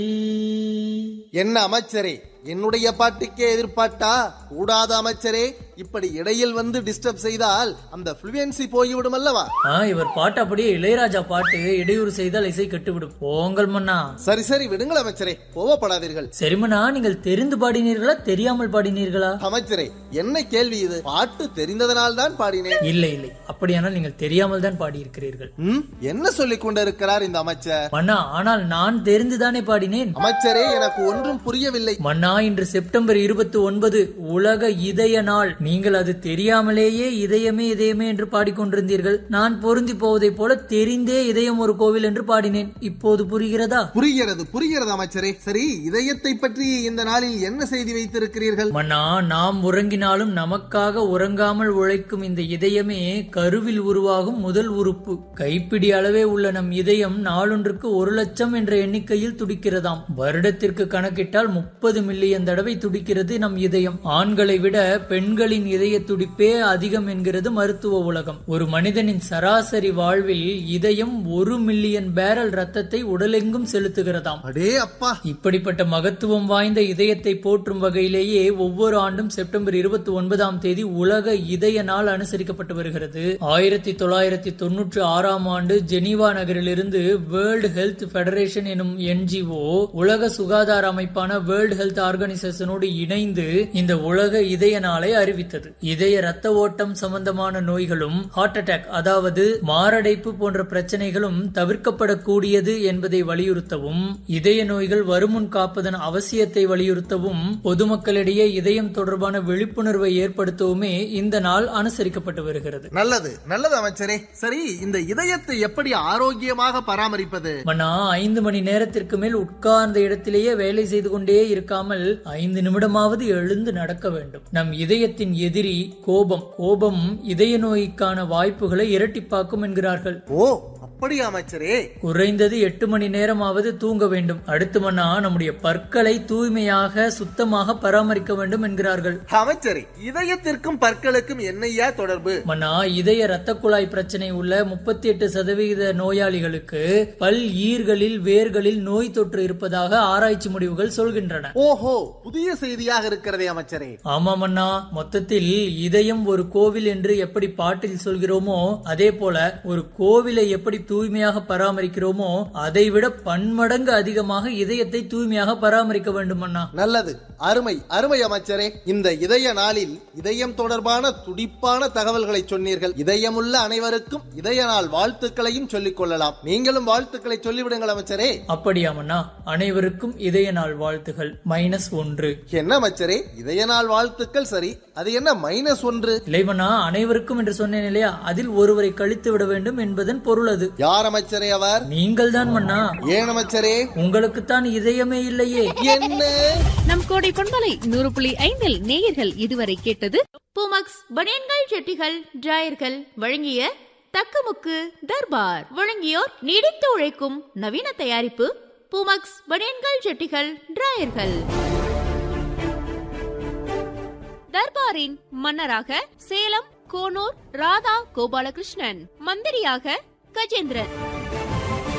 என்ன அமைச்சரே என்னுடைய பாட்டுக்கே எதிர்பார்த்தா கூடாத அமைச்சரே இப்படி இடையில் வந்து டிஸ்டர்ப் செய்தால் அந்த ஃப்ளூயன்சி போய்விடும் அல்லவா ஆ இவர் பாட்டு அப்படியே இளையராஜா பாட்டு இடையூறு செய்தால் இசை கட்டுவிடும் போங்கள் மன்னா சரி சரி விடுங்கள் அமைச்சரே கோவப்படாதீர்கள் சரி மன்னா நீங்கள் தெரிந்து பாடினீர்களா தெரியாமல் பாடினீர்களா அமைச்சரே என்ன கேள்வி இது பாட்டு தெரிந்ததனால் தான் பாடினேன் இல்லை இல்லை அப்படியானால் நீங்கள் தெரியாமல் தான் பாடியிருக்கிறீர்கள் ம், என்ன சொல்லிக் கொண்டிருக்கிறார் இந்த அமைச்சர் மன்னா ஆனால் நான் தெரிந்துதானே பாடினேன் அமைச்சரே எனக்கு ஒன்றும் புரியவில்லை மன்னா இன்று செப்டம்பர் இருபத்தி ஒன்பது உலக இதய நாள் நீங்கள் அது தெரியாமலேயே இதயமே இதயமே என்று பாடிக்கொண்டிருந்தீர்கள் நான் பொருந்தி போவதைப் போல தெரிந்தே இதயம் ஒரு கோவில் என்று பாடினேன் இப்போது புரிகிறதா புரிகிறது புரிகிறது அமைச்சரே சரி இதயத்தை பற்றி இந்த நாளில் என்ன செய்தி வைத்திருக்கிறீர்கள் மன்னா நாம் உறங்கினாலும் நமக்காக உறங்காமல் உழைக்கும் இந்த இதயமே கருவில் உருவாகும் முதல் உறுப்பு கைப்பிடி அளவே உள்ள நம் இதயம் நாளொன்றுக்கு ஒரு லட்சம் என்ற எண்ணிக்கையில் துடிக்கிறதாம் வருடத்திற்கு கணக்கிட்டால் முப்பது மில்லியன் தடவை துடிக்கிறது நம் இதயம் ஆண்களை விட பெண்களின் இதய துடிப்பே அதிகம் என்கிறது மருத்துவ உலகம் ஒரு மனிதனின் சராசரி வாழ்வில் இதயம் ஒரு மில்லியன் பேரல் ரத்தத்தை உடலெங்கும் செலுத்துகிறதாம் அடே அப்பா இப்படிப்பட்ட மகத்துவம் வாய்ந்த இதயத்தை போற்றும் வகையிலேயே ஒவ்வொரு ஆண்டும் செப்டம்பர் இருபத்தி ஒன்பதாம் தேதி உலக இதய நாள் அனுசரிக்கப்பட்டு வருகிறது ஆயிரத்தி தொள்ளாயிரத்தி தொன்னூற்றி ஆறாம் ஆண்டு ஜெனீவா நகரிலிருந்து வேர்ல்டு ஹெல்த் ஃபெடரேஷன் எனும் என்ஜிஓ உலக சுகாதார அமைப்பான வேர்ல்டு ஹெல்த் ஆர்கனைசேஷனோடு இணைந்து இந்த உலக இதய நாளை அறிவித்தது இதய ரத்த ஓட்டம் சம்பந்தமான நோய்களும் ஹார்ட் அட்டாக் அதாவது மாரடைப்பு போன்ற பிரச்சனைகளும் தவிர்க்கப்படக்கூடியது என்பதை வலியுறுத்தவும் இதய நோய்கள் வருமுன் காப்பதன் அவசியத்தை வலியுறுத்தவும் பொதுமக்களிடையே இதயம் தொடர்பான விழிப்புணர்வை ஏற்படுத்தவுமே இந்த நாள் அனுசரிக்கப்பட்டு வருகிறது நல்லது நல்லது அமைச்சரே சரி இந்த இதயத்தை எப்படி ஆரோக்கியமாக பராமரிப்பது மன்னா ஐந்து மணி நேரத்திற்கு மேல் உட்கார்ந்த இடத்திலேயே வேலை செய்து கொண்டே இருக்காமல் ஐந்து நிமிடமாவது எழுந்து நடக்க வேண்டும் நம் இதயத்தின் எதிரி கோபம் கோபம் இதய நோய்க்கான வாய்ப்புகளை இரட்டிப்பாக்கும் என்கிறார்கள் ஓ அப்படியா அமைச்சரே குறைந்தது எட்டு மணி நேரமாவது தூங்க வேண்டும் அடுத்து மன்னா நம்முடைய பற்களை தூய்மையாக சுத்தமாக பராமரிக்க வேண்டும் என்கிறார்கள் அமைச்சரே இதயத்திற்கும் பற்களுக்கும் என்னையா தொடர்பு மன்னா இதய ரத்த குழாய் பிரச்சனை உள்ள முப்பத்தி எட்டு சதவிகித நோயாளிகளுக்கு பல் ஈர்களில் வேர்களில் நோய் தொற்று இருப்பதாக ஆராய்ச்சி முடிவுகள் சொல்கின்றன ஓஹோ புதிய செய்தியாக இருக்கிறதே அமைச்சரே ஆமாம் அண்ணா மொத்தத்தில் இதயம் ஒரு கோவில் என்று எப்படி பாட்டில் சொல்கிறோமோ அதே போல ஒரு கோவிலை எப்படி தூய்மையாக பராமரிக்கிறோமோ அதை விட பன்மடங்கு அதிகமாக இதயத்தை தூய்மையாக பராமரிக்க வேண்டும் அண்ணா நல்லது அருமை அருமை அமைச்சரே இந்த இதய நாளில் இதயம் தொடர்பான துடிப்பான தகவல்களை சொன்னீர்கள் இதயமுள்ள அனைவருக்கும் இதய நாள் வாழ்த்துக்களையும் சொல்லிக் கொள்ளலாம் நீங்களும் வாழ்த்துக்களை சொல்லிவிடுங்கள் அமைச்சரே அப்படியாமண்ணா அனைவருக்கும் இதய நாள் வாழ்த்துகள் மைனஸ் ஒன்று என்ன அமைச்சரே இதய நாள் வாழ்த்துக்கள் சரி அது என்ன மைனஸ் ஒன்று இளைவனா அனைவருக்கும் என்று சொன்னேன் இல்லையா அதில் ஒருவரை கழித்து விட வேண்டும் என்பதன் பொருள் அது யார் அமைச்சரே அவர் நீங்கள் தான் மன்னா ஏன் அமைச்சரே உங்களுக்குத்தான் இதயமே இல்லையே என்ன நம் கோடை பொன்மலை நூறு புள்ளி ஐந்தில் நேயர்கள் இதுவரை கேட்டது பூமக்ஸ் பனியன்கள் ஜெட்டிகள் டிராயர்கள் வழங்கிய தக்கமுக்கு தர்பார் வழங்கியோர் நீடித்து உழைக்கும் நவீன தயாரிப்பு பூமக்ஸ் பனியன்கள் ஜெட்டிகள் டிராயர்கள் தர்பாரின் மன்னராக சேலம் கோனூர் ராதா கோபாலகிருஷ்ணன் மந்திரியாக கஜேந்திரன்